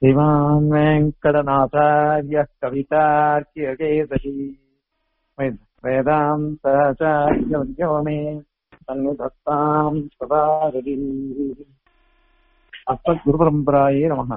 श्रीमान् वेङ्कटनाथार्यः कवितार्क्यकेसरी वेदान्ताचार्यवर्यो मे सन्निधत्ताम् सदा हरि அஸ்மத்குருபரம்பராயே நமக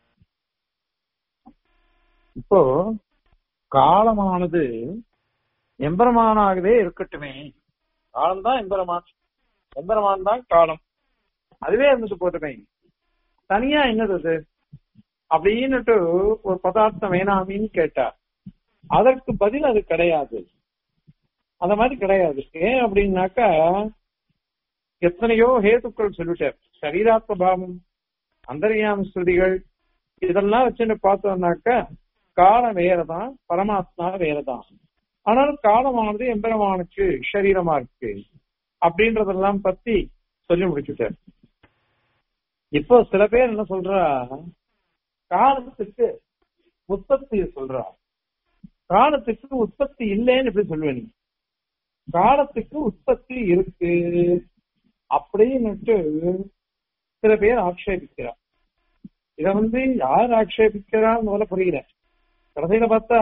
இப்போ காலமானது எம்பெருமானாகவே இருக்கட்டுமே காலம்தான் எம்பெருமான் எம்பெருமான் தான் காலம் அதுவே இருந்துட்டு போட்டுமே தனியா என்னது அது அப்படின்னுட்டு ஒரு பதார்த்தம் வேணாமின்னு கேட்டா அதற்கு பதில் அது கிடையாது அந்த மாதிரி கிடையாது ஏன் அப்படின்னாக்கா எத்தனையோ ஹேதுக்கள் சொல்லிட்டார் சரீராத்ம பாவம் அந்தரியாம ஸ்ருதிகள் இதெல்லாம் வச்சுட்டு பார்த்தோம்னாக்கா காலம் வேறதான் பரமாத்மா வேறதான் ஆனால் காலமானது எம்பெருமானுக்கு சரீரமா இருக்கு அப்படின்றதெல்லாம் பத்தி சொல்லி முடிச்சுட்டார் இப்போ சில பேர் என்ன சொல்றா காலத்துக்கு உற்பத்தி சொல்றா காலத்துக்கு உற்பத்தி இல்லைன்னு எப்படி சொல்லுவேன் நீ காலத்துக்கு உற்பத்தி இருக்கு அப்படின்னுட்டு சில பேர் ஆக்ஷேபிக்கிறார் இத வந்து யார் ஆக்ஷேபிக்கிறான்னு முதல்ல புரியல கடைசியில பார்த்தா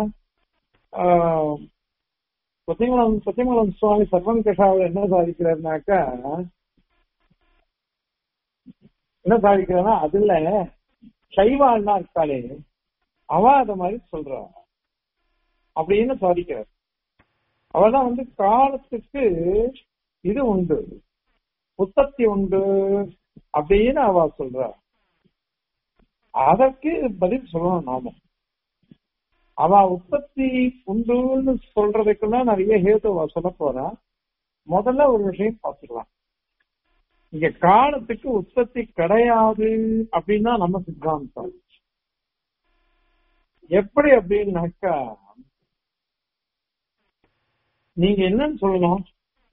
சத்தியமலம் சத்தியமலம் சுவாமி சர்வன் கஷாவில் என்ன சாதிக்கிறாருனாக்கா என்ன சாதிக்கிறான்னா அதுல சைவாள்னா இருக்காளே அவ அத மாதிரி சொல்றா அப்படின்னு சாதிக்கிறார் அவதான் வந்து காலத்துக்கு இது உண்டு உற்பத்தி உண்டு அப்படின்னு அவ சொல்றா அதற்கு பதில் சொல்லணும் நாம அவ உற்பத்தி உண்டுன்னு சொல்றதுக்கெல்லாம் நிறைய ஹேத்து அவ சொல்ல போறா முதல்ல ஒரு விஷயம் பார்த்துக்கலாம் இங்க காலத்துக்கு உற்பத்தி கிடையாது அப்படின்னா நம்ம சித்தாந்தம் எப்படி அப்படின்னாக்கா நீங்க என்னன்னு சொல்லணும்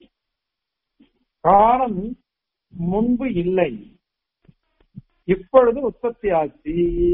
காலம் முன்பு இல்லை இப்பொழுது உற்பத்தி ஆச்சு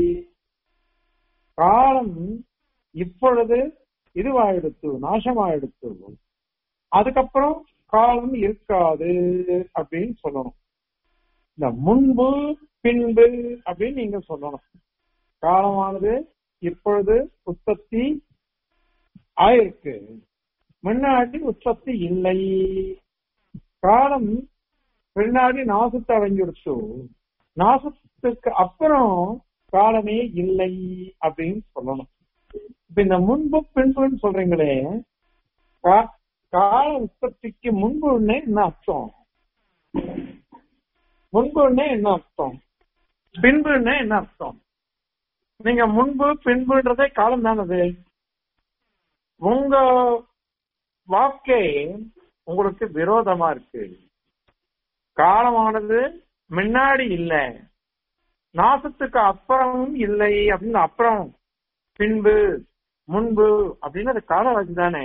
காலம் இப்பொழுது இதுவாயிடுத்து நாசமாயிடுத்து அதுக்கப்புறம் காலம் இருக்காது அப்படின்னு சொல்லணும் இந்த முன்பு பின்பு அப்படின்னு நீங்க சொல்லணும் காலமானது இப்பொழுது உற்பத்தி ஆயிருக்கு முன்னாடி உற்பத்தி இல்லை காலம் பின்னாடி நாசத்தை அடைஞ்சிடுச்சு நாசத்துக்கு அப்புறம் காலமே இல்லை அப்படின்னு சொல்லணும் இப்ப இந்த முன்பு பின்புன்னு சொல்றீங்களே கால உற்பத்திக்கு முன்பு என்ன அர்த்தம் முன்பு என்ன அர்த்தம் பின்பு என்ன அர்த்தம் நீங்க முன்பு பின்புன்றதே காலம் தானது உங்க வாக்கே உங்களுக்கு விரோதமா இருக்கு காலமானது முன்னாடி இல்ல நாசத்துக்கு அப்புறமும் இல்லை அப்படின்னு அப்புறம் பின்பு முன்பு அப்படின்னு அது காலவாசி தானே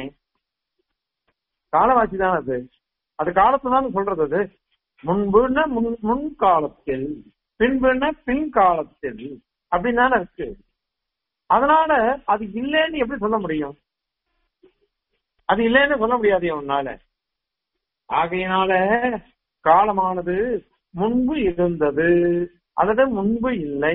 காலவாசி தானே அது அது காலத்தை தான் சொல்றது அது முன்புன்னா முன் முன் காலத்தில் பின்புன்னா பின் காலத்தில் அப்படின்னு தானே இருக்கு அதனால அது இல்லைன்னு எப்படி சொல்ல முடியும் அது இல்லைன்னு சொல்ல முடியாது உன்னால ஆகையினால காலமானது முன்பு இருந்தது அல்லது முன்பு இல்லை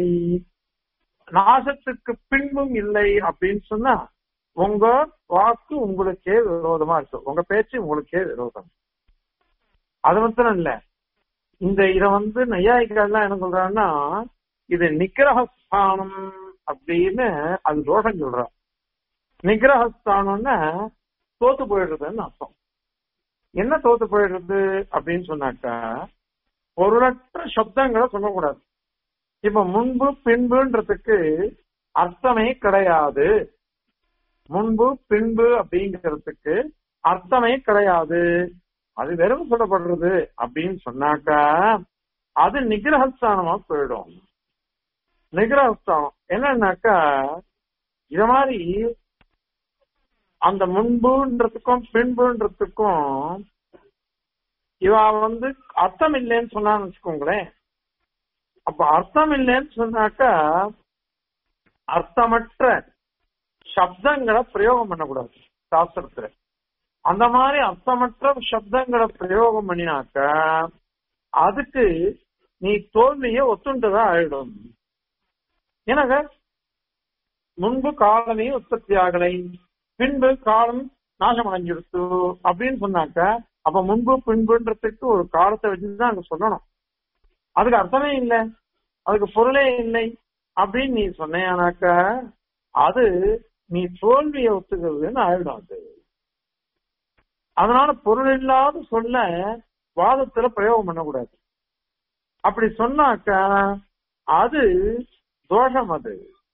நாசத்துக்கு பின்பும் இல்லை அப்படின்னு சொன்னா உங்க வாக்கு உங்களுக்கே விரோதமா இருக்கு உங்க பேச்சு உங்களுக்கே விரோதம் அது மாத்திரம் இல்ல இந்த இத வந்து நையாயிகள் என்ன சொல்றாங்கன்னா இது நிகிரகஸ்தானம் அப்படின்னு அது தோஷம் சொல்றான் நிகிரகஸ்தானம்னா தோத்து போயிடுறதுன்னு அர்த்தம் என்ன தோத்து போயிடுறது அப்படின்னு சொன்னாக்கா பொருளற்ற சப்தங்களை சொல்லக்கூடாது இப்ப முன்பு பின்புன்றதுக்கு அர்த்தமே கிடையாது முன்பு பின்பு அப்படிங்கிறதுக்கு அர்த்தமே கிடையாது அது வெறும் சொல்லப்படுறது அப்படின்னு சொன்னாக்கா அது நிகிரகஸ்தானமா போயிடும் நிகிரகஸ்தானம் என்னன்னாக்கா இத மாதிரி அந்த முன்புன்றதுக்கும் பின்புன்றதுக்கும் இவ வந்து அர்த்தம் இல்லைன்னு சொன்னான்னு வச்சுக்கோங்களேன் அப்ப அர்த்தம் இல்லைன்னு சொன்னாக்கா அர்த்தமற்ற சப்தங்களை பிரயோகம் பண்ணக்கூடாது சாஸ்திரத்துல அந்த மாதிரி அர்த்தமற்ற சப்தங்களை பிரயோகம் பண்ணினாக்கா அதுக்கு நீ தோல்விய ஒத்துண்டதா ஆயிடும் ஏன்னாக்க முன்பு காலமே உற்பத்தி ஆகலை பின்பு காலம் நாசம் அடைஞ்சிடுத்து அப்படின்னு சொன்னாக்க அப்ப முன்பு பின்புன்றதுக்கு ஒரு காலத்தை வச்சுதான் அங்க சொல்லணும் அதுக்கு அர்த்தமே இல்லை அதுக்கு பொருளே இல்லை அப்படின்னு நீ சொன்னேனாக்க அது நீ தோல்வியை ஒத்துக்கிறதுன்னு ஆயிடும் அது அதனால பொருள் இல்லாத சொல்ல வாதத்துல பிரயோகம் பண்ணக்கூடாது அப்படி சொன்னாக்க அது தோஷம் அது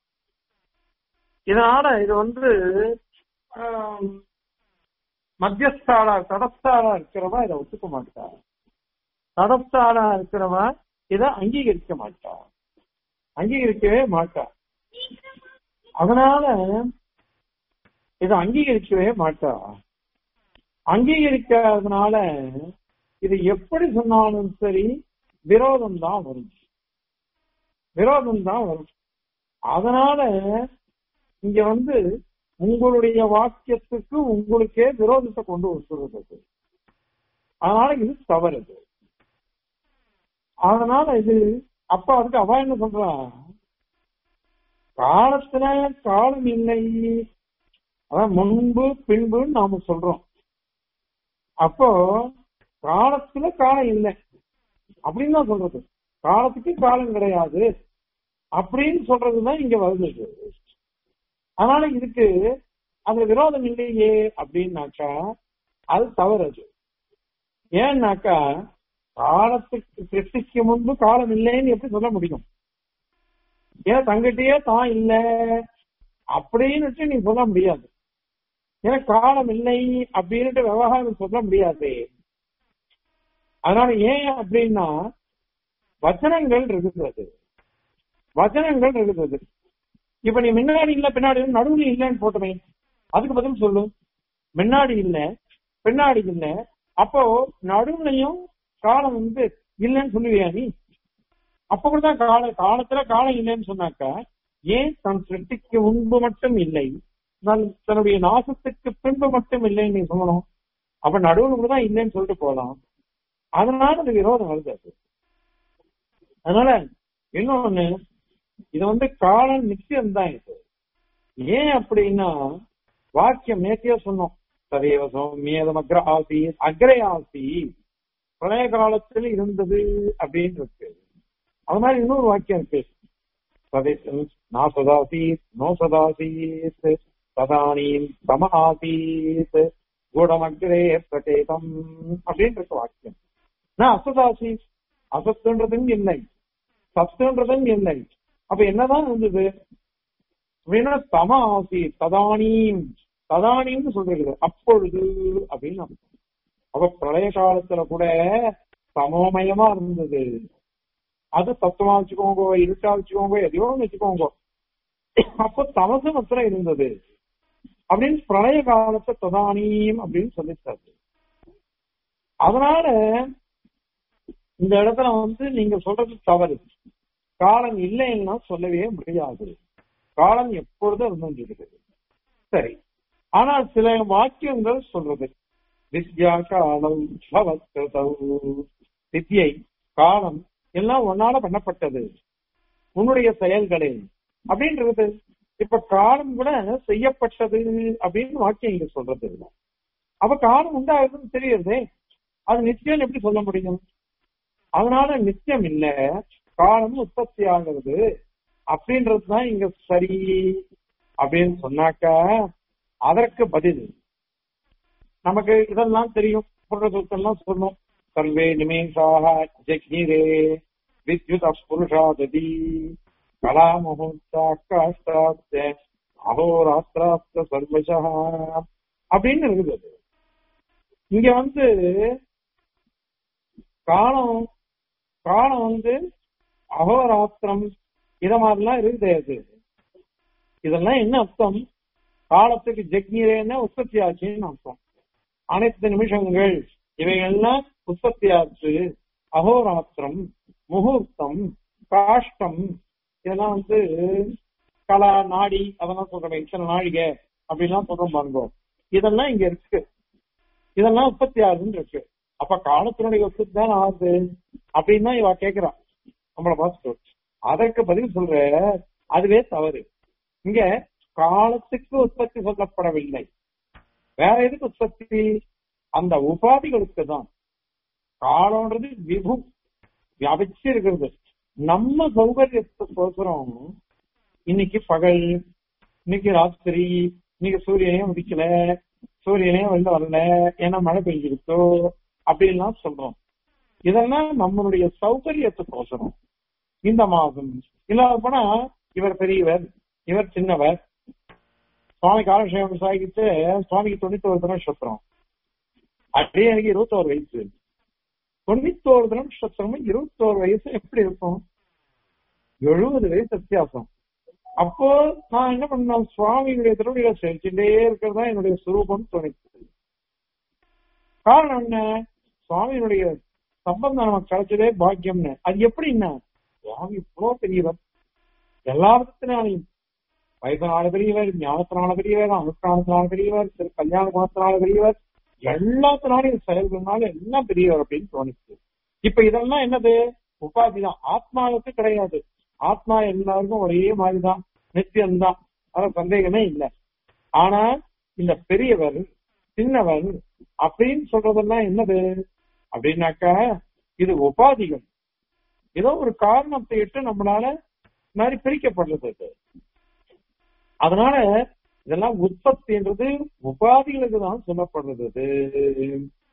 இதனால இது வந்து ஆம், மத்தியஸ்தாளா தடஸ்தாளா இருக்கிறவா இதை ஒத்துக்க மாட்டா தடஸ்தாளா இருக்கிறவா இதை அங்கீகரிக்க மாட்டா அங்கீகரிக்கவே மாட்டா அதனால இதை அங்கீகரிக்கவே மாட்டா அங்கீகரிக்காததுனால இது எப்படி சொன்னாலும் சரி விரோதம் தான் வரும் விரோதம் தான் வரும் அதனால இங்க வந்து உங்களுடைய வாக்கியத்துக்கு உங்களுக்கே விரோதத்தை கொண்டு வந்துடுறது அதனால இது தவறு இது. அதனால இது அப்ப அதுக்கு அவ என்ன சொல்றா காலத்துல காலம் இல்லை அதான் முன்பு பின்புன்னு நாம சொல்றோம் அப்போ காலத்துல காலம் இல்லை அப்படின்னு தான் சொல்றது காலத்துக்கு காலம் கிடையாது அப்படின்னு சொல்றதுதான் இங்க வருது இது. அதனால இதுக்கு அந்த விரோதம் இல்லையே அப்படின்னாக்கா அது தவறு அது ஏன்னாக்கா காலத்துக்கு சிருஷ்டிக்கு முன்பு காலம் இல்லைன்னு எப்படி சொல்ல முடியும் ஏன் தங்கிட்டயே தான் இல்ல அப்படின்னுட்டு நீ சொல்ல முடியாது ஏன்னா காலம் இல்லை அப்படின்னுட்டு விவகாரம் சொல்ல முடியாது அதனால ஏன் அப்படின்னா வச்சனங்கள் இருக்குது வச்சனங்கள் இருக்குது இப்ப நீ முன்னாடி இல்ல பின்னாடி இல்ல, நடுவுல இல்லைன்னு போட்டமே அதுக்கு பதில் சொல்லு முன்னாடி இல்ல பின்னாடி இல்ல அப்போ நடுவுலையும் காலம் வந்து இல்லைன்னு சொல்லுவியா நீ அப்ப கூட தான் கால காலத்துல காலம் இல்லைன்னு சொன்னாக்கா ஏன் தன் சிருஷ்டிக்கு முன்பு மட்டும் இல்லை தன் தன்னுடைய நாசத்துக்கு பின்பு மட்டும் இல்லைன்னு நீ சொல்லணும் அப்ப நடுவுல கூட தான் இல்லைன்னு சொல்லிட்டு போகலாம் அதனால அது விரோதம் வருது அது அதனால இன்னொன்னு இது வந்து காலம் நிச்சயம் தான் இது ஏன் அப்படின்னா வாக்கியம் நேத்தியே சொன்னோம் ததேவ சௌமியதம் அக்ர ஆசி அக்ரே ஆசி பழைய காலத்தில் இருந்தது அப்படின்னு இருக்கு அது மாதிரி இன்னொரு வாக்கியம் இருக்கு ததே நா சதாசீத் நோ சதாசீத் ததானீம் தம ஆசீத் கூடமக்ரே பிரதேதம் அப்படின்னு இருக்கு வாக்கியம் நான் அசதாசீத் அசத்துன்றதும் இல்லை சத்துன்றதும் இல்லை அப்ப என்னதான் இருந்தது அப்படின்னா தம ஆசி ததானீம் ததானீம்னு சொல்றது அப்பொழுது அப்படின்னு அர்த்தம். அப்ப பிரளய காலத்துல கூட சமோமயமா இருந்தது அது தத்துவமா வச்சுக்கோங்க இருட்டா வச்சுக்கோங்க எதையோ ஒண்ணு வச்சுக்கோங்க அப்ப தமசு மாத்திரம் இருந்தது அப்படின்னு பிரளய காலத்தை ததானீம் அப்படின்னு சொல்லிட்டாரு அதனால இந்த இடத்துல வந்து நீங்க சொல்றது தவறு காலம் இல்லைன்னா சொல்லவே முடியாது காலம் எப்பொழுதும் இருந்துருக்குது சரி ஆனால் சில வாக்கியங்கள் சொல்றது வித்யா காலம் பவத்கிருதௌ. வித்யை காலம் எல்லாம் ஒன்னால பண்ணப்பட்டது உன்னுடைய செயல்களே அப்படின்றது இப்ப காலம் கூட செய்யப்பட்டது அப்படின்னு வாக்கியம் இங்க சொல்றது இல்ல அப்ப காலம் உண்டாகுதுன்னு தெரியுறதே அது நிச்சயம் எப்படி சொல்ல முடியும் அதனால நிச்சயம் இல்ல காலம் உற்பத்தி ஆகிறது அப்படின்றதுதான் இங்க சரி அப்படின்னு சொன்னாக்கா அதற்கு பதில் நமக்கு இதெல்லாம் தெரியும் புருஷத்தெல்லாம் சொன்னோம் சர்வே நிமேஷாக ஜக்னிரே வித்யுத புருஷாததி கலா முகூர்த்தா காஷ்டாஸ்த அகோராத்திராஸ்த சர்வசா அப்படின்னு இருக்குது அது. இங்க வந்து காலம் காலம் வந்து அகோராத்திரம் இத மாதிரிலாம் இருக்குது அது இதெல்லாம் என்ன அர்த்தம் காலத்துக்கு ஜக்னிரேன்னா உற்பத்தி ஆச்சுன்னு அர்த்தம் அனைத்து நிமிஷங்கள் இவைகள்லாம் உற்பத்தி ஆச்சு அகோராத்திரம் முகூர்த்தம் காஷ்டம் இதெல்லாம் வந்து கலா நாடி அதெல்லாம் சொல்றோம் இத்தனை நாழிகை அப்படின்லாம் சொல்றோம் பாருங்க இதெல்லாம் இங்க இருக்கு இதெல்லாம் உற்பத்தி ஆகுதுன்னு இருக்கு அப்ப காலத்தினுடைய உற்பத்தி தான் ஆகுது அப்படின்னு தான் இவ கேக்குறா நம்மளை பார்த்துட்டு அதற்கு பதில் சொல்ற அதுவே தவறு இங்க காலத்துக்கு உற்பத்தி சொல்லப்படவில்லை வேற எதுக்கு உற்பத்தி அந்த உபாதிகளுக்கு தான் காலம்ன்றது விபு வியாபிச்சு இருக்கிறது நம்ம சௌகரியத்துக்கோசரம் இன்னைக்கு பகல் இன்னைக்கு ராத்திரி இன்னைக்கு சூரியனே உதிக்கல சூரியனே வெளில வரல ஏன்னா மழை பெஞ்சிருக்கோ அப்படின்லாம் சொல்றோம் இதெல்லாம் நம்மளுடைய சௌகரியத்துக்கோசரம் இந்த மாதம் இல்லாத போனா இவர் பெரியவர் இவர் சின்னவர் சுவாமி காலக்ஷேபம் சாகிட்டு சுவாமிக்கு தொண்ணூத்தோரு தினம் நட்சத்திரம் அப்படியே எனக்கு இருபத்தோரு வயசு தொண்ணூத்தோரு தினம் நட்சத்திரமும் இருபத்தோரு வயசு எப்படி இருக்கும் எழுபது வயசு வித்தியாசம் அப்போ நான் என்ன பண்ணேன் சுவாமியுடைய திருவடிகளை செலுத்திட்டே இருக்கிறதா என்னுடைய சுரூபம் தோணிச்சு காரணம் என்ன சுவாமியினுடைய சம்பந்தம் நமக்கு கிடைச்சதே பாக்கியம்னு அது எப்படின்னா சுவாமி இவ்வளவு பெரியவர் எல்லாத்தினாலையும் வயசனால பெரியவர் ஞானத்தினால பெரியவர் அனுஷ்டானத்தினால பெரியவர் திரு கல்யாண குணத்தினால பெரியவர் எல்லாத்தினாலையும் செயல்கள்னால எல்லாம் பெரியவர் அப்படின்னு தோணுச்சு இப்ப இதெல்லாம் என்னது உபாதி தான் ஆத்மாவுக்கு கிடையாது ஆத்மா எல்லாருக்கும் ஒரே மாதிரிதான் நித்தியம்தான் அது சந்தேகமே இல்லை ஆனா இந்த பெரியவர் சின்னவர் அப்படின்னு சொல்றதெல்லாம் என்னது அப்படின்னாக்கா இது உபாதிகள் ஏதோ ஒரு காரணத்தை இட்டு நம்மளால மாதிரி பிரிக்கப்படுறது இது அதனால இதெல்லாம் உற்பத்தின்றது உபாதிகளுக்கு தான் சொல்லப்படுறது இது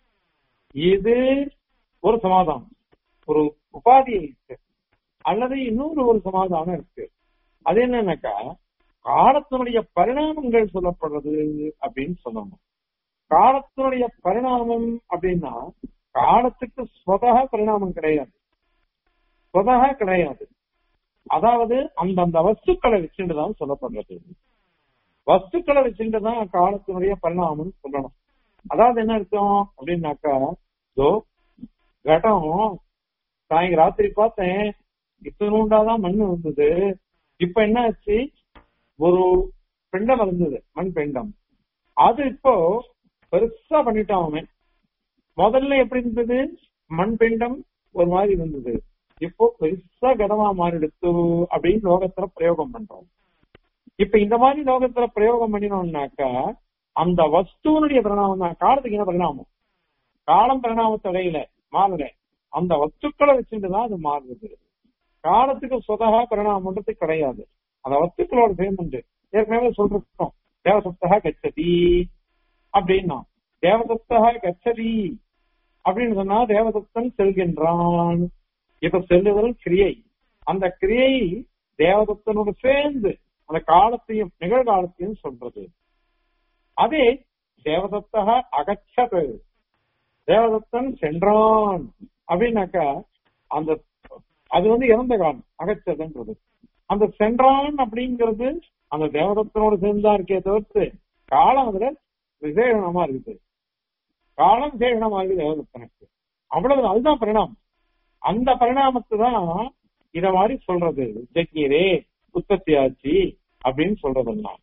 இது ஒரு சமாதானம் ஒரு உபாதி இருக்கு அல்லது இன்னொரு ஒரு சமாதானம் இருக்கு அது என்னன்னாக்கா காலத்தினுடைய பரிணாமங்கள் சொல்லப்படுறது அப்படின்னு சொல்லணும் காலத்தினுடைய பரிணாமம் அப்படின்னா காலத்துக்கு ஸ்வதக பரிணாமம் கிடையாது ஸ்வதக கிடையாது அதாவது அந்தந்த வஸ்துக்களை வச்சுட்டு தான் சொல்லப்படுறது வஸ்துக்களை வச்சுட்டு தான் காலத்தினுடைய பரிணாமம் சொல்லணும் அதாவது என்ன அர்த்தம் அப்படின்னாக்கா இதோ கடம் சாயங்க ராத்திரி பார்த்தேன் இத்தனூண்டாதான் மண் இருந்தது இப்ப என்ன ஆச்சு ஒரு பெண்டம் இருந்தது மண் பெண்டம் அது இப்போ பெருசா பண்ணிட்டான் அவன் முதல்ல எப்படி இருந்தது மண் பெண்டம் ஒரு மாதிரி இருந்தது இப்போ பெருசா கதமா மாறிடுத்து அப்படின்னு லோகத்துல பிரயோகம் பண்றோம் இப்ப இந்த மாதிரி லோகத்துல பிரயோகம் பண்ணினோம்னாக்கா அந்த வஸ்துவனுடைய பரிணாமம் தான் காலத்துக்கு என்ன பரிணாமம் காலம் பரிணாமத்தடையில மாறல அந்த வஸ்துக்களை வச்சுட்டு தான் அது மாறுறது காலத்துக்கு சொதகா பரிணாமன்றது கிடையாது அந்த வஸ்துக்களோட சேர்ந்து ஏற்கனவே சொல்றோம் தேவசப்தகா கச்சதி அப்படின்னா தேவதத்தகா கச்சதி அப்படின்னு சொன்னா தேவதத்தன் செல்கின்றான் இப்ப செல்லுதல் கிரியை அந்த கிரியை தேவதத்தனோட சேர்ந்து அந்த காலத்தையும் நிகழ்காலத்தையும் சொல்றது அதே தேவதத்தக அகச்சது தேவதத்தன் சென்றான் அப்படின்னாக்கா அந்த அது வந்து இறந்த காலம் அகச்சதுன்றது அந்த சென்றான் அப்படிங்கிறது அந்த தேவதத்தனோட சேர்ந்தா இருக்கே தவிர்த்து காலம் அதுல விசேஷமா இருக்குது காலம் விசேஷமா இருக்குது தேவதத்தனுக்கு அவ்வளவு அதுதான் பரிணாமம் அந்த பரிணாமத்தை தான் இத மாதிரி சொல்றது ஜெக்ஞரே உற்பத்தி ஆச்சு அப்படின்னு சொல்றதெல்லாம்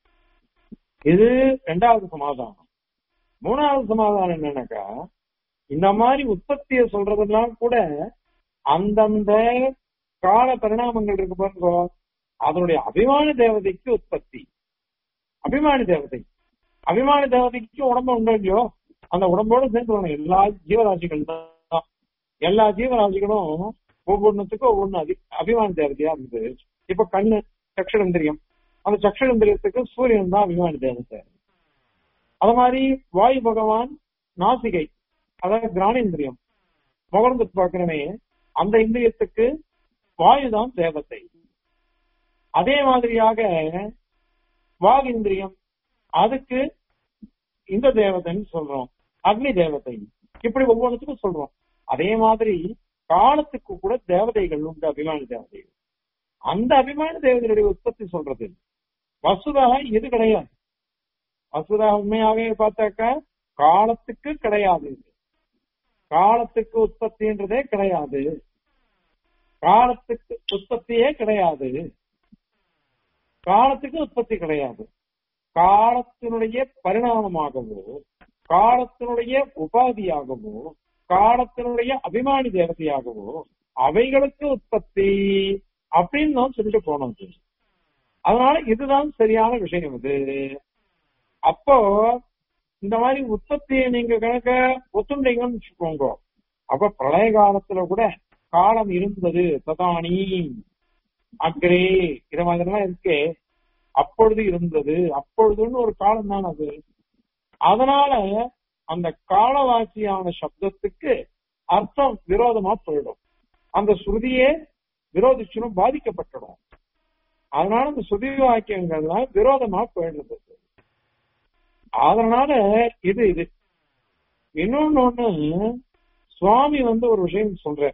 இது ரெண்டாவது சமாதானம் மூணாவது சமாதானம் என்னன்னாக்கா இந்த மாதிரி உற்பத்தியை சொல்றதெல்லாம் கூட அந்தந்த கால பரிணாமங்கள் இருக்கு பாருங்க அதனுடைய அபிமான தேவதைக்கு உற்பத்தி அபிமானி தேவதை அபிமானி தேவதைக்கு உடம்பு உண்டோ இல்லையோ அந்த உடம்போடு சேர்ந்து வரணும் எல்லா ஜீவராசிகள் தான் எல்லா ஜீவராசிகளும் ஒவ்வொன்றுத்துக்கும் ஒவ்வொன்னு அதி அபிமான தேவதையா இருந்தது இப்ப கண்ணு சக்ஷரந்திரியம் அந்த சக்ஷரந்திரியத்துக்கு சூரியன் தான் அபிமான தேவதை அது மாதிரி வாயு பகவான் நாசிகை அதாவது கிராணேந்திரியம் முகர்ந்து பார்க்கிறமே அந்த இந்திரியத்துக்கு வாயுதான் தேவத்தை அதே மாதிரியாக வாகிந்திரியம் அதுக்கு இந்த தேவதைன்னு சொல்றோம் அக்னி தேவதை இப்படி ஒவ்வொன்றுத்துக்கும் சொல்றோம் அதே மாதிரி காலத்துக்கு கூட தேவதைகள் உண்டு அபிமான தேவதைகள் அந்த அபிமான தேவதைகளுடைய உற்பத்தி சொல்றது வசுதாக இது கிடையாது வசுதாக உண்மையாவே பார்த்தாக்கா காலத்துக்கு கிடையாது காலத்துக்கு உற்பத்தின்றதே கிடையாது காலத்துக்கு உற்பத்தியே கிடையாது காலத்துக்கு உற்பத்தி கிடையாது காலத்தினுடைய பரிணாமமாகவோ காலத்தினுடைய உபாதியாகவோ காலத்தினுடைய அபிமானி தேவதையாகவோ அவைகளுக்கு உற்பத்தி அப்படின்னு தான் சொல்லிட்டு போனோம் அதனால இதுதான் சரியான விஷயம் இது அப்போ இந்த மாதிரி உற்பத்தியை நீங்க கணக்க ஒத்துண்டீங்கன்னு வச்சுக்கோங்க அப்ப பிரளய காலத்துல கூட காலம் இருந்தது ததானி அக்ரே இத மாதிரிலாம் இருக்கே அப்பொழுது இருந்தது அப்பொழுதுன்னு ஒரு காலம் தான் அது அதனால அந்த காலவாசியான சப்தத்துக்கு அர்த்தம் விரோதமா போயிடும் அந்த ஸ்ருதியே விரோதிச்சுடும் பாதிக்கப்பட்டுடும் அதனால இந்த ஸ்ருதி வாக்கியங்கள்லாம் விரோதமா போயிடுது அதனால இது இது இன்னொன்னு ஒண்ணு சுவாமி வந்து ஒரு விஷயம் சொல்ற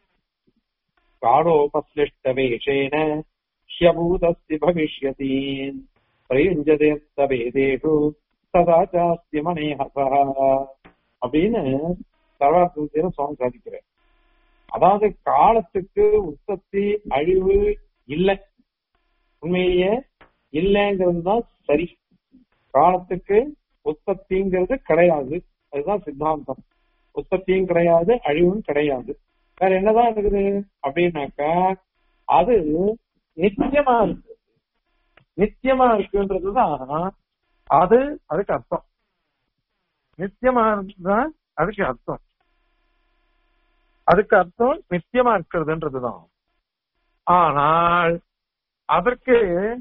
காடோபஸ்லிஷ்ட வேஷேன ஹியபூதஸ்தி பவிஷ்யதி பிரயுஞ்சதே தவேதேஷு சதா சாஸ்தி மனேஹசா அப்படின்னு சர்வார்த்தத்திலும் சுவாமி சாதிக்கிறார் அதாவது காலத்துக்கு உற்பத்தி அழிவு இல்லை உண்மையிலேயே இல்லைங்கிறது தான் சரி காலத்துக்கு உற்பத்திங்கிறது கிடையாது அதுதான் சித்தாந்தம் உற்பத்தியும் கிடையாது அழிவும் கிடையாது வேற என்னதான் இருக்குது அப்படின்னாக்கா அது நித்தியமா இருக்கு நித்தியமா இருக்குன்றதுதான் அது அதுக்கு அர்த்தம் நித்தியமா இருக்குதான் அதுக்கு அர்த்தம் அதுக்கு அர்த்தம் நித்தியமா இருக்கிறதுன்றதுதான் ஆனால் அதற்கு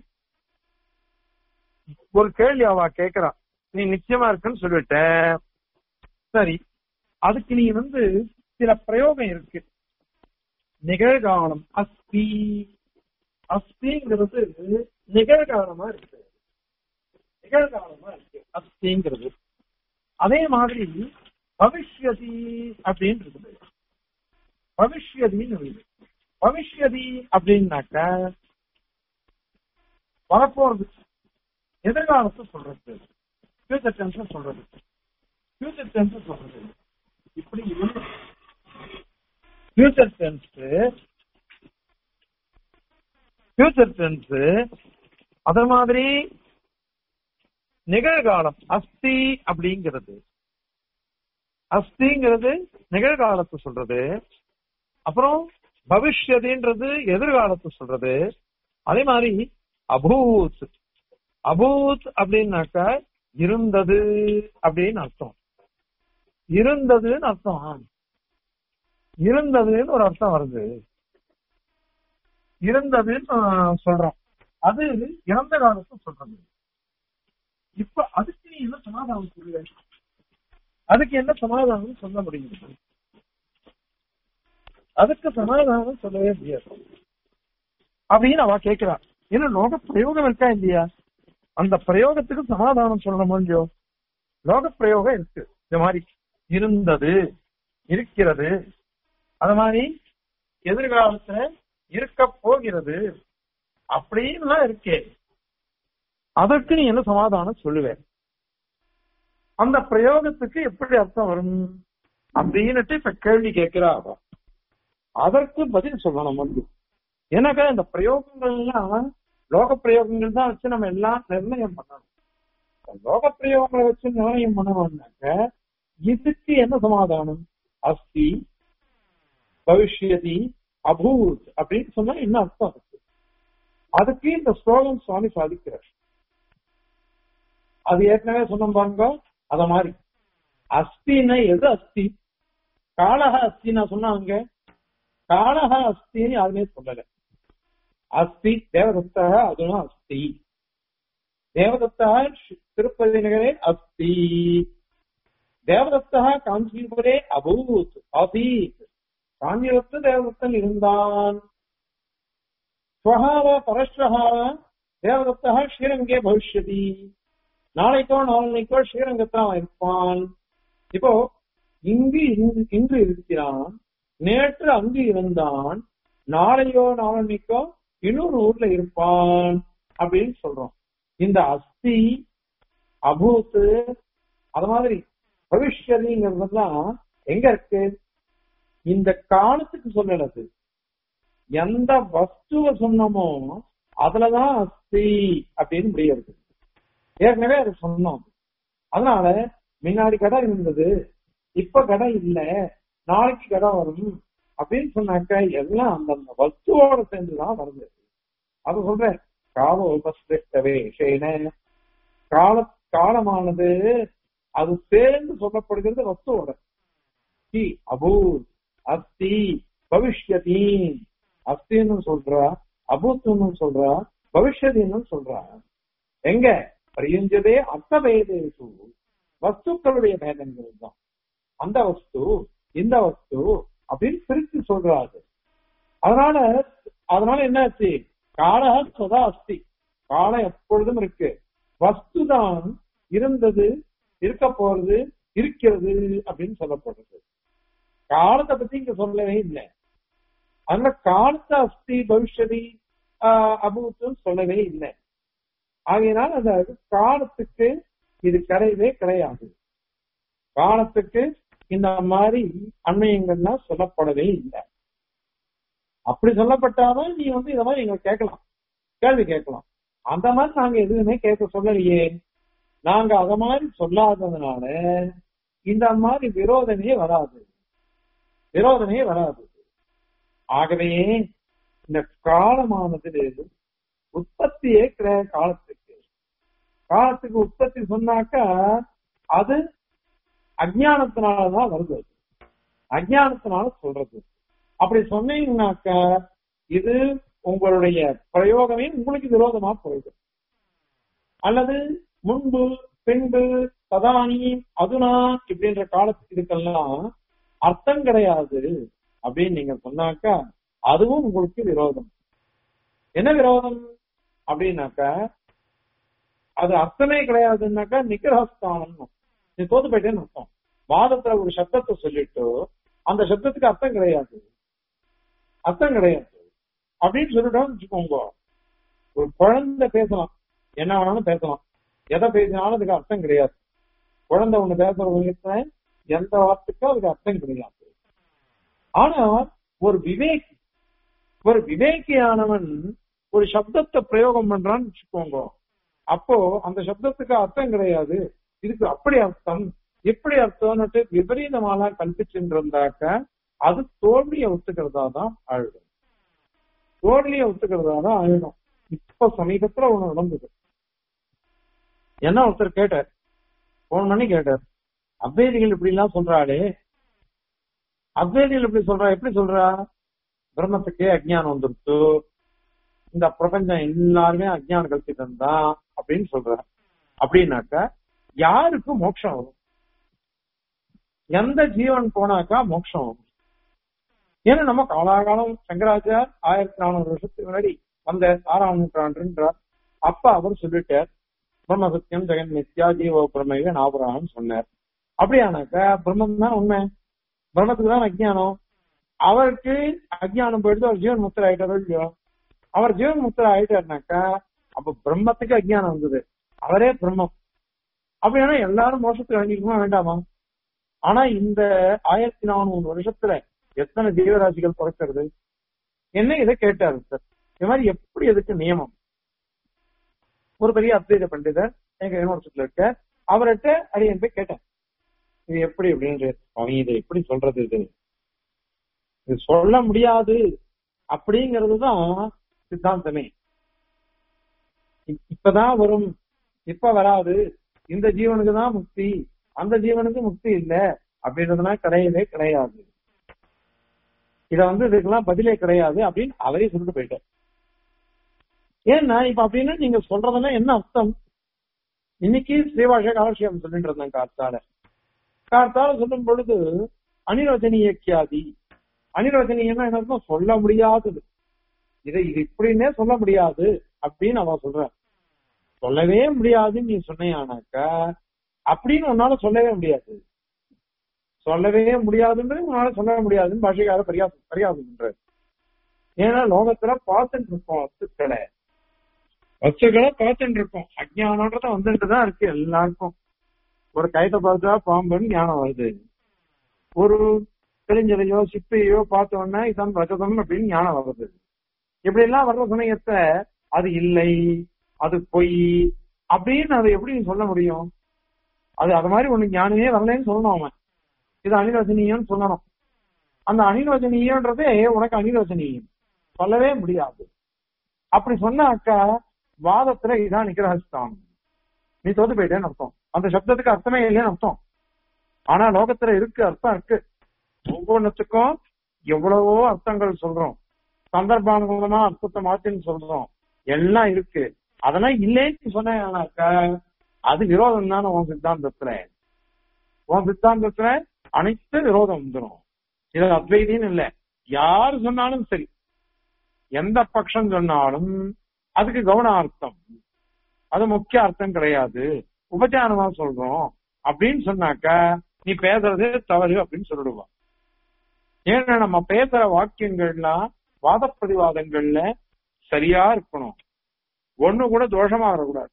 ஒரு கேள்வி அவ கேக்குறா நீ நிச்சயமா இருக்குன்னு சொல்லிவிட்ட சரி அதுக்கு நீ வந்து சில பிரயோகம் இருக்கு நிகழ்காலம் அஸ்தி அஸ்திங்கிறது நிகழ்காலமா இருக்கு நிகழ்காலமா இருக்கு அஸ்திங்கிறது அதே மாதிரி பவிஷ்யதி அப்படின்னு இருக்குது பவிஷ்யதின்னு இருக்குது பவிஷ்யதி அப்படின்னாக்க வரப்போறது எதிர்காலத்தை சொல்றது ஃபியூச்சர் டென்ஸ் சொல்றது ஃபியூச்சர் டென்ஸ் சொல்றது இப்படி ஃபியூச்சர் டென்ஸ் ஃபியூச்சர் டென்ஸ் அதே மாதிரி நிகழ்காலம் அஸ்தி அப்படிங்கிறது அஸ்திங்கிறது நிகழ்காலத்தை சொல்றது அப்புறம் பவிஷ்யதின்றது எதிர்காலத்தை சொல்றது அதே மாதிரி அபூத் அபூத் அப்படின்னாக்கா இருந்தது அப்படின்னு அர்த்தம் இருந்ததுன்னு அர்த்தம் இருந்ததுன்னு ஒரு அர்த்தம் வருது இருந்ததுன்னு ஆஹ், சொல்றோம் அது இறந்த காலத்தை சொல்றது இப்ப அதுக்கு நீ என்ன சமாதானம் சொல்லுவ அதுக்கு என்ன சமாதானம் சொல்ல முடியும் அதுக்கு சமாதானம் சொல்லவே முடியாது அப்படின்னு அவ கேட்கிறா ஏன்னா லோக பிரயோகம் இருக்கா இல்லையா அந்த பிரயோகத்துக்கு சமாதானம் சொல்ல முடியும் லோக பிரயோகம் இருக்கு இந்த மாதிரி இருந்தது இருக்கிறது அது மாதிரி எதிர்காலத்துல இருக்க போகிறது அப்படின்லாம் இருக்கே அதற்கு நீ என்ன சமாதானம் சொல்லுவேன் அந்த பிரயோகத்துக்கு எப்படி அர்த்தம் வரும் அப்படின்னுட்டு இப்ப கேள்வி கேட்கிறா அவ அதற்கு பதில் சொல்லணும் வந்து ஏன்னாக்கா இந்த பிரயோகங்கள்லாம் லோக பிரயோகங்கள் தான் வச்சு நம்ம எல்லாம் நிர்ணயம் பண்ணணும் இந்த லோக பிரயோகங்களை வச்சு நிர்ணயம் பண்ணணும்னாக்க இதுக்கு என்ன சமாதானம் அஸ்தி பவிஷ்யதி அபூத் அப்படின்னு சொன்னா என்ன அர்த்தம் இருக்கு அதுக்கு இந்த ஸ்லோகம் சுவாமி சாதிக்கிறார் அது ஏற்கனவே சொன்ன பாருங்க அத மாதிரி அஸ்தின்னா எது அஸ்தி காலக அஸ்தினா சொன்னாங்க காலக அஸ்தின்னு யாருமே சொல்லல அஸ்தி தேவதத்தக அதுவும் அஸ்தி தேவதத்தா திருப்பதி நகரே அஸ்தி தேவதத்தா காஞ்சிபுரே அபூத் ஆசீத் காஞ்சிபுரத்து தேவதத்தன் இருந்தான் ஸ்வஹாவ பரஸ்வஹாவ தேவதத்தா ஸ்ரீரங்கே பவிஷ்யதி நாளைக்கோ நாளைக்கோ ஸ்ரீரங்கத்தான் இருப்பான் இப்போ இங்கு இங்கு- இன்று இருக்கிறான் நேற்று அங்கு இருந்தான் நாளையோ நாளன்னைக்கோ இன்னொரு ஊர்ல இருப்பான் அப்படின்னு சொல்றோம் இந்த அஸ்தி அபூத்து அது மாதிரி பவிஷ்யதிங்கிறதெல்லாம் எங்க இருக்கு இந்த காலத்துக்கு சொல்லலது எந்த வஸ்துவ சொன்னமோ அதுலதான் அஸ்தி அப்படின்னு முடியாது ஏற்கனவே அது சொன்னோம் அதனால முன்னாடி கடை இருந்தது இப்ப கடை இல்ல நாளைக்கு கடை வரும் அப்படின்னு சொன்னாக்க எல்லாம் அந்தந்த வஸ்துவோட சேர்ந்துதான் வருது அது சொல்றேன் கால உபஸ்திஷ்டவேஷேன கால காலமானது அது சேர்ந்து சொல்லப்படுகிறது வஸ்துவோட தி அபூத் அஸ்தி பவிஷ்யதி அஸ்தின்னு சொல்றா அபூத்துன்னு சொல்றா பவிஷ்யதின்னு சொல்றா எங்க பிரியுஞ்சதே அர்த்தபேதேசு வஸ்துக்களுடைய பேதங்கள் தான் அந்த வஸ்து இந்த வஸ்து அப்படின்னு பிரித்து சொல்றாரு அதனால அதனால என்னாச்சு கால சதா அஸ்தி காலம் எப்பொழுதும் இருக்கு வஸ்து தான் இருந்தது இருக்க போறது இருக்கிறது அப்படின்னு சொல்லப்படுறது காலத்தை பத்தி இங்க சொல்லவே இல்லை அதனால காலத்தை அஸ்தி பவிஷ்யதி அபூத்துன்னு சொல்லவே இல்லை ஆகையினால் அந்த காலத்துக்கு இது கிடையவே கிடையாது காலத்துக்கு இந்த மாதிரி அண்மையங்கள்லாம் சொல்லப்படவே இல்லை அப்படி சொல்லப்பட்டாதான் நீ வந்து இத மாதிரி எங்களை கேட்கலாம் கேள்வி கேட்கலாம் அந்த மாதிரி நாங்க எதுவுமே கேட்க சொல்லலையே நாங்க அத மாதிரி சொல்லாததுனால இந்த மாதிரி விரோதமே வராது விரோதமே வராது ஆகவே இந்த காலமானது உற்பத்தியே கிடையாது காலத்துக்கு காலத்துக்கு உற்பத்தி சொன்னாக்கா அது அஜானத்தினாலதான் வருது அது. அஜானத்தினால சொல்றது அப்படி சொன்னீங்கன்னாக்க இது உங்களுடைய பிரயோகமே உங்களுக்கு விரோதமா போயிடும் அல்லது முன்பு பின்பு சதானி அதுனா இப்படின்ற காலத்துக்கு இதுக்கெல்லாம் அர்த்தம் கிடையாது அப்படின்னு நீங்க சொன்னாக்கா அதுவும் உங்களுக்கு விரோதம் என்ன விரோதம் அப்படின்னாக்கா அது அர்த்தமே கிடையாதுன்னாக்கா நிகிரகஸ்தானம் நீ தோத்து போயிட்டேன்னு அர்த்தம் வாதத்துல ஒரு சப்தத்தை சொல்லிட்டு அந்த சப்தத்துக்கு அர்த்தம் கிடையாது அர்த்தம் கிடையாது அப்படின்னு சொல்லிட்டோம்னு வச்சுக்கோங்க ஒரு குழந்தை பேசலாம் என்ன வேணாலும் பேசலாம் எதை பேசினாலும் அதுக்கு அர்த்தம் கிடையாது குழந்தை ஒண்ணு பேசுற விஷயத்துல எந்த வார்த்தைக்கும் அதுக்கு அர்த்தம் கிடையாது ஆனா ஒரு விவேக் ஒரு விவேக்கியானவன் ஒரு சப்தத்தை பிரயோகம் பண்றான்னு வச்சுக்கோங்க அப்போ அந்த சப்தத்துக்கு அர்த்தம் கிடையாது இதுக்கு அப்படி அர்த்தம் எப்படி அர்த்தம்னுட்டு விபரீதமாலாம் கல்பிச்சுட்டு இருந்தாக்க அது தோல்வியை ஒத்துக்கிறதா தான் ஆயிடும் தோல்வியை ஒத்துக்கிறதா தான் ஆயிடும் இப்ப சமீபத்துல ஒண்ணு நடந்தது என்ன ஒருத்தர் கேட்டார் போன் பண்ணி கேட்டார் அத்வைதிகள் இப்படி எல்லாம் சொல்றாளே அத்வைதிகள் இப்படி சொல்றா எப்படி சொல்றா பிரம்மத்துக்கே அஜ்ஞானம் வந்துருச்சு இந்த பிரபஞ்சம் எல்லாருமே அஜ்ஞானம் கல்பித்தம் தான் அப்படின்னு சொல்ற அப்படின்னாக்க யாருக்கு மோட்சம் வரும் எந்த ஜீவன் போனாக்கா மோட்சம் வரும் ஏன்னா நம்ம காலாகாலம் சங்கராச்சார் ஆயிரத்தி நானூறு வருஷத்துக்கு முன்னாடி வந்த ஆறாம் நூற்றாண்டுன்றார் அப்ப அவர் சொல்லிட்டார் பிரம்ம சத்தியம் ஜெகன் நித்யா ஜீவ பிரமையில நாபுரான்னு சொன்னார் அப்படியானாக்கா பிரம்மம் தான் உண்மை பிரம்மத்துக்கு தான் அஜ்ஞானம் அவருக்கு அஜ்ஞானம் போயிடுது அவர் ஜீவன் முத்திர ஆயிட்டாரோ இல்லையோ அவர் ஜீவன் முத்திர ஆயிட்டாருனாக்கா அப்ப பிரம்மத்துக்கு அஜ்ஞானம் வந்தது அவரே பிரம்மம் அப்படின்னா எல்லாரும் மோசத்துக்கு அடங்கிக்குமா வேண்டாமா ஆனா இந்த ஆயிரத்தி நானூறு வருஷத்துல எத்தனை ஜீவராசிகள் பிறக்கிறது என்ன இதை கேட்டாரு சார் இது மாதிரி எப்படி எதுக்கு நியமம் ஒரு பெரிய அத்வைத பண்டிதர் எங்க யூனிவர்சிட்டியில இருக்க அவர்கிட்ட அடியன் போய் கேட்டேன் இது எப்படி அப்படின்னு அவன் இதை எப்படி சொல்றது இது இது சொல்ல முடியாது அப்படிங்கிறது தான் சித்தாந்தமே இ- இப்பதான் வரும் இப்ப வராது இந்த ஜீவனுக்கு தான் முக்தி அந்த ஜீவனுக்கு முக்தி இல்ல அப்படின்றதுலாம் கிடையவே கிடையாது இத வந்து இதுக்கெல்லாம் பதிலே கிடையாது அப்படின்னு அவரே சொல்லிட்டு போயிட்டார் ஏன்னா இப்ப அப்படின்னா நீங்க சொல்றதுன்னா என்ன அர்த்தம் இன்னைக்கு ஸ்ரீபாஷ காலட்சியம் சொல்லிட்டு இருந்தேன் கார்த்தால கார்த்தால சொல்லும் பொழுது அனிரோஜனிய கியாதி அனிரோஜனியன்னா என்ன அர்த்தம்? சொல்ல முடியாதது இதை இது இப்படின்னே சொல்ல முடியாது அப்படின்னு அவன் சொல்றான் சொல்லவே முடியாதுன்னு நீ சொன்னையானாக்கா அப்படின்னு உன்னால சொல்லவே முடியாது சொல்லவே முடியாதுன்னு உன்னால சொல்லவே முடியாதுன்னு பாஷைக்கார பரியாசம் பரியாசம் பண்றாரு ஏன்னா லோகத்துல பார்த்துட்டு இருக்கோம் வஸ்துக்களை வஸ்துக்களை பார்த்துட்டு இருக்கோம் அஜ்ஞானம்ன்றத வந்துட்டு தான் இருக்கு எல்லாருக்கும் ஒரு கைத்தை பார்த்தா பாம்புன்னு ஞானம் வருது ஒரு தெரிஞ்சதையோ சிப்பையோ பார்த்த உடனே இதான் ரஜதம் அப்படின்னு ஞானம் வருது இப்படி எல்லாம் வர்ற சமயத்தை அது இல்லை அது பொய் அப்படின்னு அதை எப்படி நீ சொல்ல முடியும் அது அது மாதிரி ஒண்ணு ஞானமே வரலன்னு சொல்லணும் அவன் இது அனிரோஜனீயம்னு சொல்லணும் அந்த அனிரோஜனீயன்றதே உனக்கு அனிரோஜனீயம் சொல்லவே முடியாது அப்படி சொன்னாக்கா வாதத்துல இதான் நிகிரகஸ்தானம் நீ தோத்து போயிட்டேன்னு அர்த்தம் அந்த சப்தத்துக்கு அர்த்தமே இல்லைன்னு அர்த்தம் ஆனா லோகத்துல இருக்கு அர்த்தம் இருக்கு ஒவ்வொன்றுத்துக்கும் எவ்வளவோ அர்த்தங்கள் சொல்றோம் சந்தர்ப்பானுகூலமா அர்த்தத்தை மாத்தின்னு சொல்றோம் எல்லாம் இருக்கு அதெல்லாம் இல்லைன்னு சொன்னாக்கா அது விரோதம் தானே உன் சித்தாந்தத்துல உன் சித்தாந்தத்துல அனைத்து விரோதம் வந்துடும் இது அத்வைதின்னு இல்ல யாரு சொன்னாலும் சரி எந்த பட்சம் சொன்னாலும் அதுக்கு கவனார்த்தம் அது முக்கிய அர்த்தம் கிடையாது உபச்சாரமா சொல்றோம் அப்படின்னு சொன்னாக்கா நீ பேசுறது தவறு அப்படின்னு சொல்லிடுவான் ஏன்னா நம்ம பேசுற வாக்கியங்கள்லாம் வாத பிரதிவாதங்கள்ல சரியா இருக்கணும் ஒண்ணு கூட தோஷமா வரக்கூடாது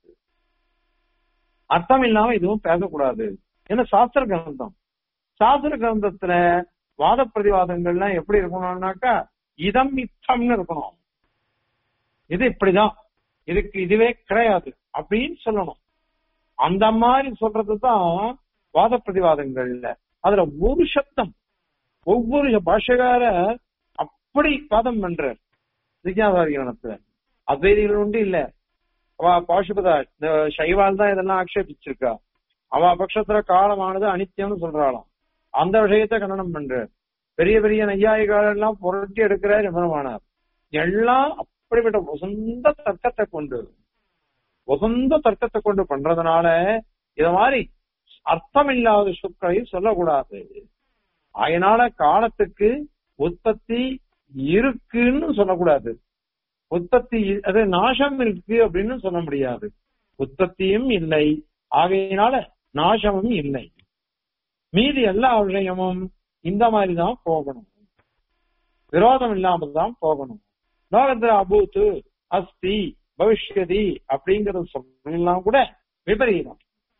அர்த்தம் இல்லாம எதுவும் பேசக்கூடாது ஏன்னா சாஸ்திர கிரந்தம் சாஸ்திர கிரந்தத்துல வாத பிரதிவாதங்கள்லாம் எப்படி இருக்கணும்னாக்கா இதம் இத்தம்னு இருக்கணும் இது இப்படிதான் இதுக்கு இதுவே கிடையாது அப்படின்னு சொல்லணும் அந்த மாதிரி சொல்றது தான் வாத பிரதிவாதங்கள்ல அதுல ஒரு சப்தம் ஒவ்வொரு பாஷகார அப்படி வாதம் பண்றார் விஜயாதாரிகரணத்துல அத்வைதிகள் உண்டு இல்ல அவ பாசுபதா இந்த சைவால் தான் இதெல்லாம் ஆக்ஷேபிச்சிருக்கா அவ பட்சத்துல காலமானது அனித்தியம்னு சொல்றாளாம் அந்த விஷயத்த கண்டனம் பண்றார் பெரிய பெரிய நையாயிகால் எல்லாம் புரட்டி எடுக்கிறார் எம்பெருமானார் எல்லாம் அப்படிப்பட்ட உசந்த தர்க்கத்தை கொண்டு உசந்த தர்க்கத்தை கொண்டு பண்றதுனால இத மாதிரி அர்த்தம் இல்லாத சொற்களை சொல்லக்கூடாது அதனால காலத்துக்கு உற்பத்தி இருக்குன்னு சொல்லக்கூடாது உற்பத்தி அது நாசம் இருக்கு அப்படின்னு சொல்ல முடியாது உற்பத்தியும் இல்லை ஆகையினால நாசமும் இல்லை மீதி எல்லா விஷயமும் இந்த மாதிரி தான் போகணும் விரோதம் இல்லாம தான் போகணும் லோகத்துல அபூத்து அஸ்தி பவிஷ்யதி அப்படிங்கறது சொல்லலாம் கூட விபரீதம்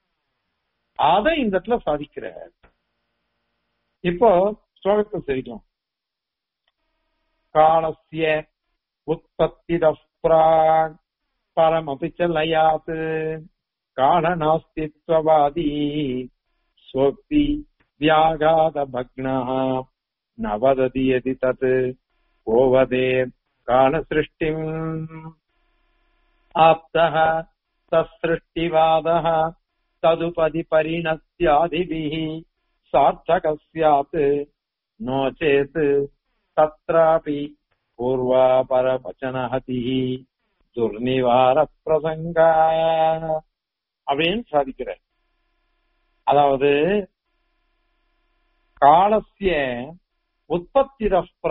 அதை இந்த இடத்துல சாதிக்கிற இப்போ ஸ்லோகத்தை சரிக்கலாம் காலசிய உற்பத்திதப்ராக் பரமபி ச லயாத் காலநாஸ்தித்வவாதி स्वक्ति व्याघात भग्नः न वदति यदि तत् को वदे कालसृष्टिम् आप्तः तत्सृष्टिवादः तदुपदि परिणत्यादिभिः सार्थकः स्यात् नो चेत् तत्रापि पूर्वापरवचनहतिः துர்நிவாரப்பிரசங்கா அப்படின்னு சாதிக்கிறார் அதாவது காலசிய உற்பத்தி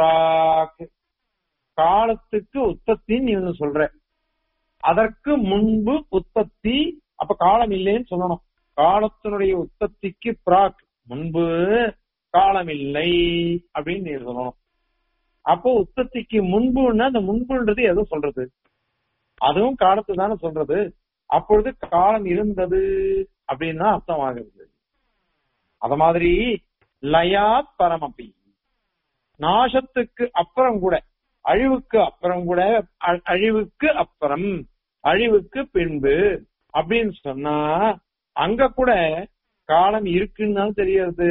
காலத்துக்கு உற்பத்தின்னு நீ வந்து சொல்ற அதற்கு முன்பு உற்பத்தி அப்ப காலம் இல்லைன்னு சொல்லணும் காலத்தினுடைய உற்பத்திக்கு பிராக் முன்பு காலம் இல்லை அப்படின்னு நீ சொல்லணும் அப்போ உற்பத்திக்கு முன்புன்னா அந்த முன்புன்றது எதோ சொல்றது அதுவும் காலத்து தானே சொல்றது அப்பொழுது காலம் இருந்தது அப்படின்னு அர்த்தம் ஆகுது அத மாதிரி லயாத் பரமபி நாசத்துக்கு அப்புறம் கூட அழிவுக்கு அப்புறம் கூட அ- அழிவுக்கு அப்புறம் அழிவுக்கு பின்பு அப்படின்னு சொன்னா அங்க கூட காலம் இருக்குன்னு தான் தெரியறது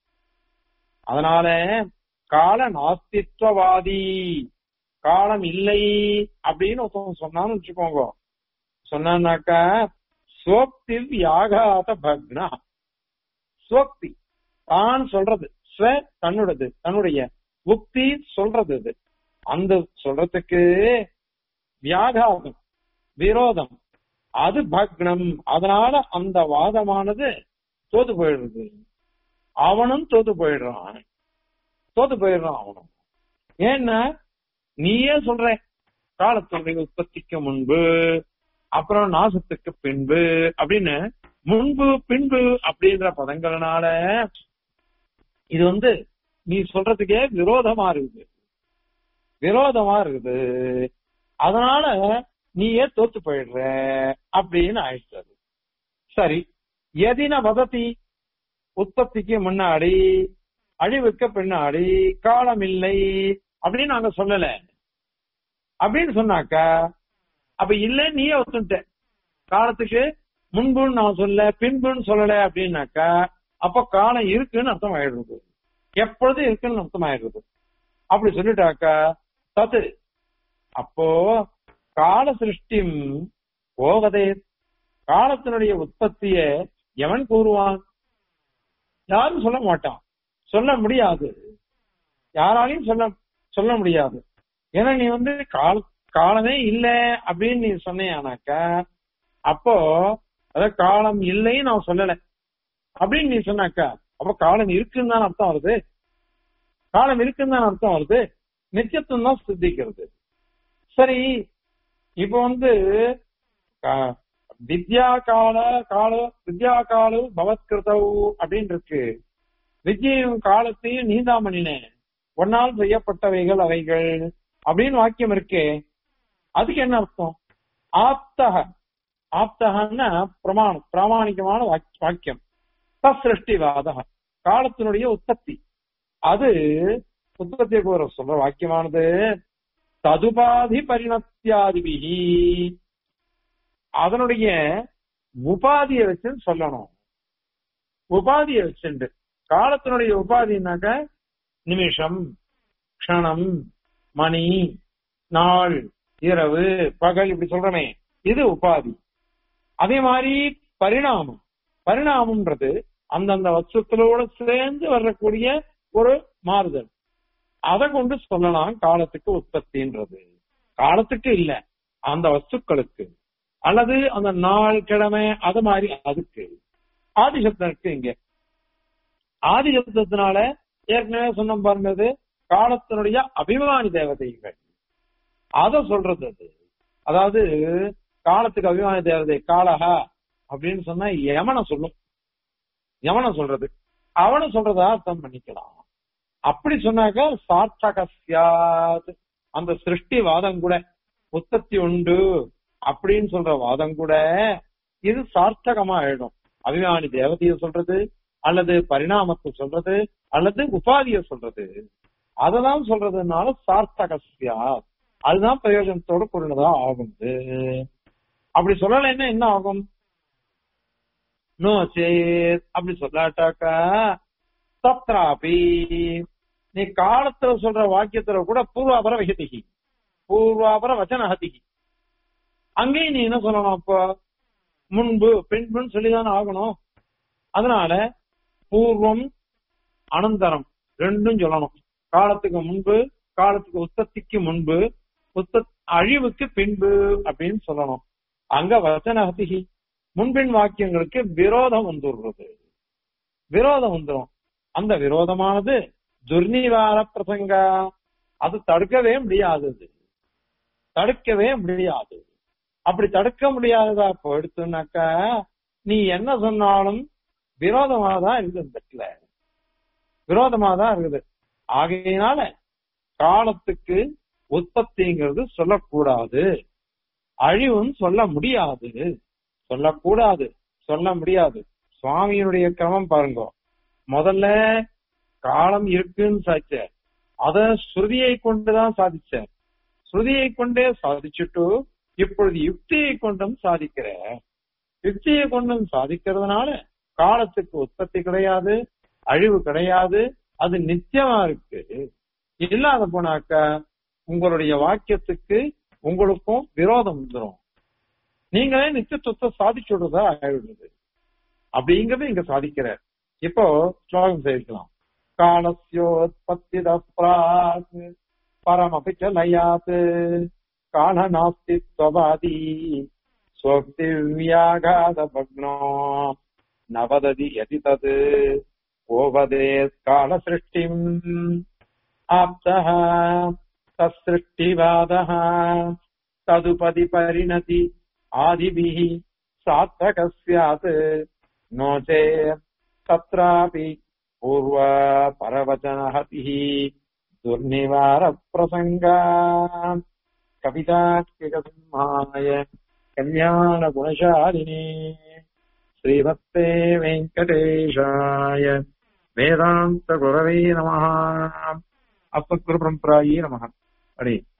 அதனால கால நாஸ்தித்வவாதி காலம் இல்லை அப்படின்னு ஒருத்தவங்க சொன்னான்னு வச்சுக்கோங்க சொன்னான்னாக்கா சோக்தில் யாகாத பக்னா சோக்தி தான் சொல்றது ஸ்வ தன்னுடையது தன்னுடைய உக்தி சொல்றது இது அந்த சொல்றதுக்கு வியாகாதம் விரோதம் அது பக்னம் அதனால அந்த வாதமானது தோத்து போயிடுறது அவனும் தோத்து போயிடுறான் தோத்து போயிடுறான் அவனும் ஏன்னா நீயே சொல்ற காலத்துடைய உற்பத்திக்கு முன்பு அப்புறம் நாசத்துக்கு பின்பு அப்படின்னு முன்பு பின்பு அப்படின்ற பதங்கள்னால இது வந்து நீ சொல்றதுக்கே விரோதமா இருக்குது விரோதமா இருக்குது அதனால நீயே தோத்து போயிடுற அப்படின்னு ஆயிடுச்சு சரி எதின வதத்தி உற்பத்திக்கு முன்னாடி அழிவுக்கு பின்னாடி காலம் இல்லை அப்படின்னு நாங்க சொல்லல அப்படின்னு சொன்னாக்கா அப்ப இல்ல நீயே ஒத்துட்ட காலத்துக்கு முன்புன்னு நான் சொல்ல பின்புன்னு சொல்லல அப்படின்னாக்கா அப்ப காலம் இருக்குன்னு அர்த்தம் ஆயிடுறது எப்பொழுதும் இருக்குன்னு அர்த்தம் ஆயிடுறது அப்படி சொல்லிட்டாக்கா தத்து அப்போ கால சிருஷ்டி ஓவதே காலத்தினுடைய உற்பத்திய எவன் கூறுவான் யாரும் சொல்ல மாட்டான் சொல்ல முடியாது யாராலையும் சொல்ல சொல்ல முடியாது ஏன்னா நீ வந்து கால காலமே இல்ல அப்படின்னு நீ சொன்னியானாக்கா அப்போ அதாவது காலம் இல்லைன்னு நான் சொல்லல அப்படின்னு நீ சொன்னாக்கா அப்ப காலம் இருக்குன்னு தான் அர்த்தம் வருது காலம் இருக்குன்னு தான் அர்த்தம் வருது நித்தியத்துவம் தான் சித்திக்கிறது சரி இப்ப வந்து கா- வித்யா கால கால வித்யா கால பவத்கிருதவு அப்படின்னு இருக்கு வித்யையும் காலத்தையும் நீதான் பண்ணினேன் ஒன்னால் செய்யப்பட்டவைகள் அவைகள் அப்படின்னு வாக்கியம் இருக்கே அதுக்கு என்ன அர்த்தம் ஆப்தக ஆப்தகன்னா பிரமாணம் பிராமாணிகமான வாக்- வாக்கியம் சிருஷ்டிவாத காலத்தினுடைய உற்பத்தி அது உற்பத்தியை கூற சொல்ற வாக்கியமானது ததுபாதி பரிணத்தியாதிபிகி அதனுடைய உபாதியை வச்சு சொல்லணும் உபாதியை வச்சுண்டு காலத்தினுடைய உபாதினாக்க நிமிஷம் க்ஷணம் மணி நாள் இரவு பகல் இப்படி சொல்றமே இது உபாதி அதே மாதிரி பரிணாமம் பரிணாமம்ன்றது அந்தந்த வஸ்துக்களோட சேர்ந்து வரக்கூடிய ஒரு மாறுதல் அதை கொண்டு சொல்லலாம் காலத்துக்கு உற்பத்தின்றது காலத்துக்கு இல்ல அந்த வஸ்துக்களுக்கு அல்லது அந்த நாள் கிழமை அது மாதிரி அதுக்கு ஆதிசப்தம் இருக்கு இங்க ஆதிசப்தத்தினால ஏற்கனவே சொன்ன பாருங்க காலத்தினுடைய அபிமானி தேவதைகள் அத சொல்றது அது அதாவது காலத்துக்கு அபிமானி தேவதை காலஹா அப்படின்னு சொன்னா யமனை சொல்லும் யமனை சொல்றது அவனை சொல்றதா அர்த்தம் பண்ணிக்கலாம் அப்படி சொன்னாக்க சார்த்தகசியாத் அந்த சிருஷ்டி வாதம் கூட உற்பத்தி உண்டு அப்படின்னு சொல்ற வாதம் கூட இது சார்த்தகமா ஆயிடும் அபிமானி தேவதைய சொல்றது அல்லது பரிணாமத்தை சொல்றது அல்லது உபாதிய சொல்றது அததான் சொல்றதுனால சார்த்தகசியா அதுதான் பிரயோஜனத்தோட கூடினதா ஆகும் அப்படி சொல்லலைன்னா என்ன ஆகும் நோ சேத் அப்படி சொல்லாட்டாக்கா தத்ராபி நீ காலத்துல சொல்ற வாக்கியத்துல கூட பூர்வாபர விகதிகி பூர்வாபர வச்சனஹதிகி அங்கேயும் நீ என்ன சொல்லணும் அப்போ முன்பு பின்புன்னு சொல்லிதானே ஆகணும் அதனால பூர்வம் அனந்தரம் ரெண்டும் சொல்லணும் காலத்துக்கு முன்பு காலத்துக்கு உற்பத்திக்கு முன்பு உற்பத் அழிவுக்கு பின்பு அப்படின்னு சொல்லணும் அங்க வச்சனஹதிகி முன்பின் வாக்கியங்களுக்கு விரோதம் வந்துடுறது விரோதம் வந்துடும் அந்த விரோதமானது துர்நிவார பிரசங்க அது தடுக்கவே முடியாதது தடுக்கவே முடியாது அப்படி தடுக்க முடியாததா இப்போ எடுத்துனாக்கா நீ என்ன சொன்னாலும் விரோதமா தான் இருக்குது இந்த இடத்துல விரோதமா தான் இருக்குது ஆகையினால காலத்துக்கு உற்பத்திங்கிறது சொல்லக்கூடாது அழிவுன்னு சொல்ல முடியாது சொல்லக்கூடாது சொல்ல முடியாது சுவாமியினுடைய கிரமம் பாருங்க முதல்ல காலம் இருக்குன்னு சாதிச்ச அத ஸ்ருதியை கொண்டுதான் சாதிச்ச ஸ்ருதியை கொண்டே சாதிச்சுட்டு இப்பொழுது யுக்தியை கொண்டும் சாதிக்கிற யுக்தியை கொண்டும் சாதிக்கிறதுனால காலத்துக்கு உற்பத்தி கிடையாது அழிவு கிடையாது அது நித்தியமா இருக்கு இல்லாத போனாக்க உங்களுடைய வாக்கியத்துக்கு உங்களுக்கும் விரோதம் வந்துடும் நீங்களே நித்தியத்துவத்தை சாதிச்சுடுறதா ஆயிடுது அப்படிங்கறது இங்க சாதிக்கிற இப்போ ஸ்லோகம் சேர்க்கலாம் காலஸ்யோத்பத்தி பிராக் பரமபி ச லயாத் கால நாஸ்தி ஸ்வபாதி ஸ்வக்தி வியாகாத பக்னோ நவததி யதி தத் ஓவதே கால சிருஷ்டிம் ஆப்தः तत्सृष्टिवादः तदुपदि परिणति आदिभिः सार्थकः स्यात् नो चेत् तत्रापि पूर्व परवचनहतिः दुर्निवारप्रसङ्गा कवितात्मिकसिंहाय कल्याणगुणशालिनी श्रीमत्ते वेङ्कटेशाय वेदान्तगुरवे नमः अस्मत्गुरुपरम्परायै नमः हरे